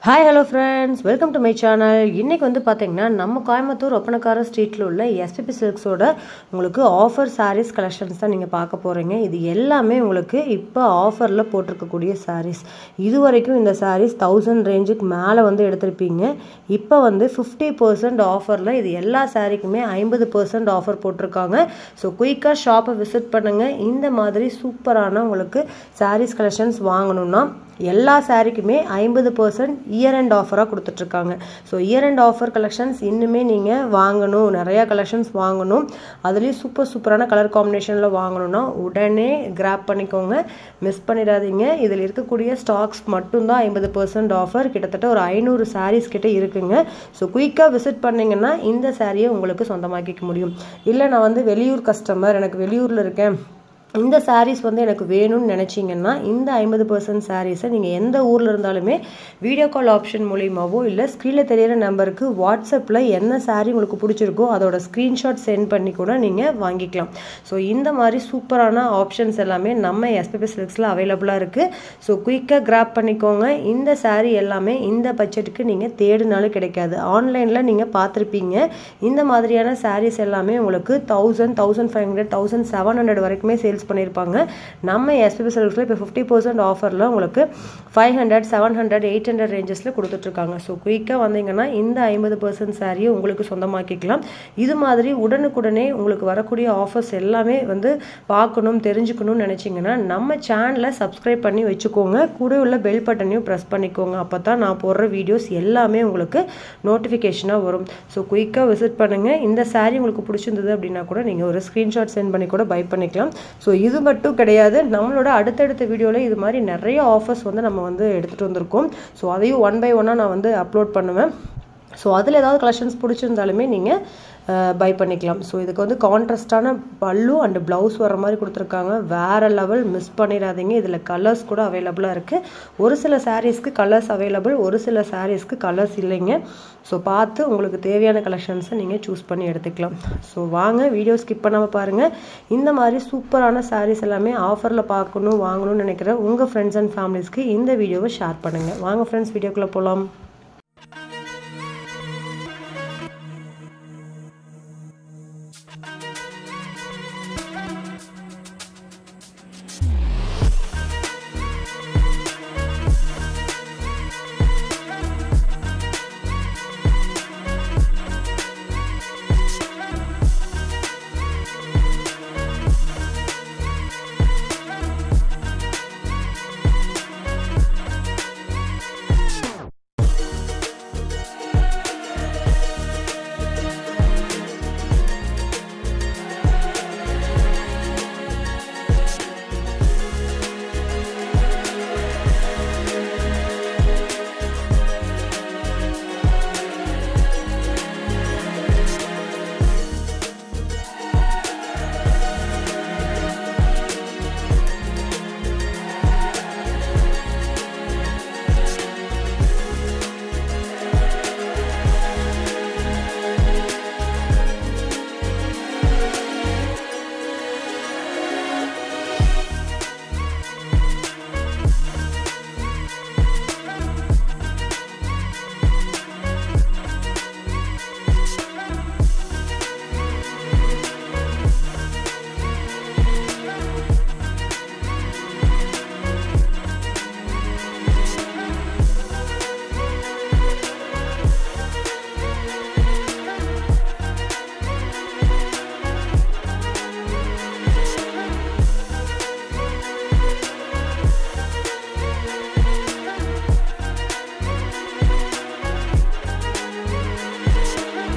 Hi hello friends welcome to my channel இன்றைக்கி வந்து பார்த்தீங்கன்னா நம்ம கோயம்புத்தூர் ஒப்பனக்கார ஸ்ட்ரீட்டில் உள்ள எஸ்பிபி சில்க்ஸோட உங்களுக்கு ஆஃபர் சாரீஸ் கலெக்ஷன்ஸ் தான் நீங்கள் பார்க்க போகிறீங்க இது எல்லாமே உங்களுக்கு இப்போ ஆஃபரில் போட்டிருக்கக்கூடிய சாரீஸ் இது வரைக்கும் இந்த சாரீஸ் தௌசண்ட் ரேஞ்சுக்கு மேலே வந்து எடுத்திருப்பீங்க இப்போ வந்து ஃபிஃப்டி பர்சன்ட் ஆஃபரில் இது எல்லா சாரீக்குமே ஐம்பது பர்சன்ட் ஆஃபர் போட்டிருக்காங்க ஸோ குயிக்காக ஷாப்பை விசிட் பண்ணுங்கள் இந்த மாதிரி சூப்பரான உங்களுக்கு சாரீஸ் கலெக்ஷன்ஸ் வாங்கணும்னா எல்லா சாரீக்குமே ஐம்பது பர்சன்ட் இயர் அண்ட் ஆஃபராக கொடுத்துட்ருக்காங்க so year end offer collections இன்னுமே நீங்கள் வாங்கணும் நிறையா கலெக்ஷன்ஸ் வாங்கணும் அதுலேயும் சூப்பர் சூப்பரான கலர் காம்பினேஷனில் வாங்கணும்னா உடனே கிராப் பண்ணிக்கோங்க மிஸ் பண்ணிடாதீங்க இதில் இருக்கக்கூடிய ஸ்டாக்ஸ் மட்டும்தான் ஐம்பது பர்சன்ட் ஆஃபர் கிட்டத்தட்ட ஒரு ஐநூறு சாரீஸ் கிட்ட இருக்குங்க ஸோ குயிக்காக விசிட் பண்ணிங்கன்னா இந்த சாரியை உங்களுக்கு சொந்தமாக்கிக்க முடியும் இல்லை நான் வந்து வெளியூர் கஸ்டமர் எனக்கு வெளியூரில் இருக்கேன் இந்த சாரீஸ் வந்து எனக்கு வேணும்னு நினச்சிங்கன்னா இந்த ஐம்பது பர்சன்ட் சாரீஸை நீங்கள் எந்த ஊரில் இருந்தாலுமே வீடியோ கால் ஆப்ஷன் மூலியமாவோ இல்லை ஸ்க்ரீனில் தெரியிற நம்பருக்கு வாட்ஸ்அப்பில் என்ன சாரீ உங்களுக்கு பிடிச்சிருக்கோ அதோட ஸ்க்ரீன்ஷாட் சென்ட் பண்ணி கூட நீங்கள் வாங்கிக்கலாம் ஸோ இந்த மாதிரி சூப்பரான ஆப்ஷன்ஸ் எல்லாமே நம்ம எஸ்பிபி சில்க்ஸில் அவைலபிளாக இருக்குது ஸோ குயிக்காக கிராப் பண்ணிக்கோங்க இந்த சாரீ எல்லாமே இந்த பட்ஜெட்டுக்கு நீங்கள் தேடினாலும் கிடைக்காது ஆன்லைனில் நீங்கள் பார்த்துருப்பீங்க இந்த மாதிரியான சாரீஸ் எல்லாமே உங்களுக்கு thousand thousand five hundred thousand seven hundred வரைக்குமே சேல்ஸ் பண்ணியிருப்பாங்க நம்ம எஸ்பிபி சில்க்ஸில் இப்போ ஃபிஃப்டி பர்சன்ட் ஆஃபரில் உங்களுக்கு five hundred seven hundred eight hundred ரேஞ்சஸில் கொடுத்துட்ருக்காங்க ஸோ குயிக்காக வந்தீங்கன்னா இந்த ஐம்பது பர்சன்ட் சாரியை உங்களுக்கு சொந்தமாக்கிக்கலாம் இது மாதிரி உடனுக்குடனே உங்களுக்கு வரக்கூடிய ஆஃபர்ஸ் எல்லாமே வந்து பார்க்கணும் தெரிஞ்சுக்கணும்னு நினச்சிங்கன்னா நம்ம சேனலை சப்ஸ்கிரைப் பண்ணி வச்சுக்கோங்க கூட உள்ள பெல் பட்டனையும் ப்ரெஸ் பண்ணிக்கோங்க அப்போ தான் நான் போடுற வீடியோஸ் எல்லாமே உங்களுக்கு நோட்டிஃபிகேஷனாக வரும் ஸோ குயிக்காக விசிட் பண்ணுங்கள் இந்த சாரீ உங்களுக்கு பிடிச்சிருந்தது அப்படின்னா கூட நீங்கள் ஒரு ஸ்க்ரீன்ஷாட் சென்ட் பண்ணி கூட பை பண்ணிக்கலாம் ஸோ இது மட்டும் கிடையாது நம்மளோட அடுத்தடுத்த வீடியோவில் இது மாதிரி நிறைய ஆஃபர்ஸ் வந்து நம்ம வந்து எடுத்துகிட்டு வந்திருக்கோம் ஸோ அதையும் ஒன் பை ஒன்னாக நான் வந்து அப்லோட் பண்ணுவேன் ஸோ அதில் ஏதாவது கலெக்ஷன்ஸ் பிடிச்சிருந்தாலுமே நீங்கள் பை பண்ணிக்கலாம் ஸோ இதுக்கு வந்து கான்ட்ராஸ்டான பல்லு அண்டு ப்ளவுஸ் வர மாதிரி கொடுத்துருக்காங்க வேறு லெவல் மிஸ் பண்ணிடாதீங்க இதில் கலர்ஸ் கூட அவைலபிளாக இருக்குது ஒரு சில சாரீஸ்க்கு கலர்ஸ் அவைலபிள் ஒரு சில சாரீஸ்க்கு கலர்ஸ் இல்லைங்க ஸோ பார்த்து உங்களுக்கு தேவையான கலெக்ஷன்ஸை நீங்கள் சூஸ் பண்ணி எடுத்துக்கலாம் ஸோ வாங்க வீடியோ ஸ்கிப் பண்ணாமல் பாருங்கள் இந்த மாதிரி சூப்பரான சாரீஸ் எல்லாமே ஆஃபரில் பார்க்கணும் வாங்கணும்னு நினைக்கிற உங்கள் ஃப்ரெண்ட்ஸ் அண்ட் ஃபேமிலிஸ்க்கு இந்த வீடியோவை ஷேர் பண்ணுங்கள் வாங்க ஃப்ரெண்ட்ஸ் வீடியோக்குள்ளே போகலாம்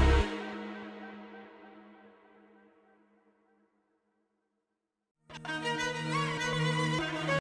Thank you.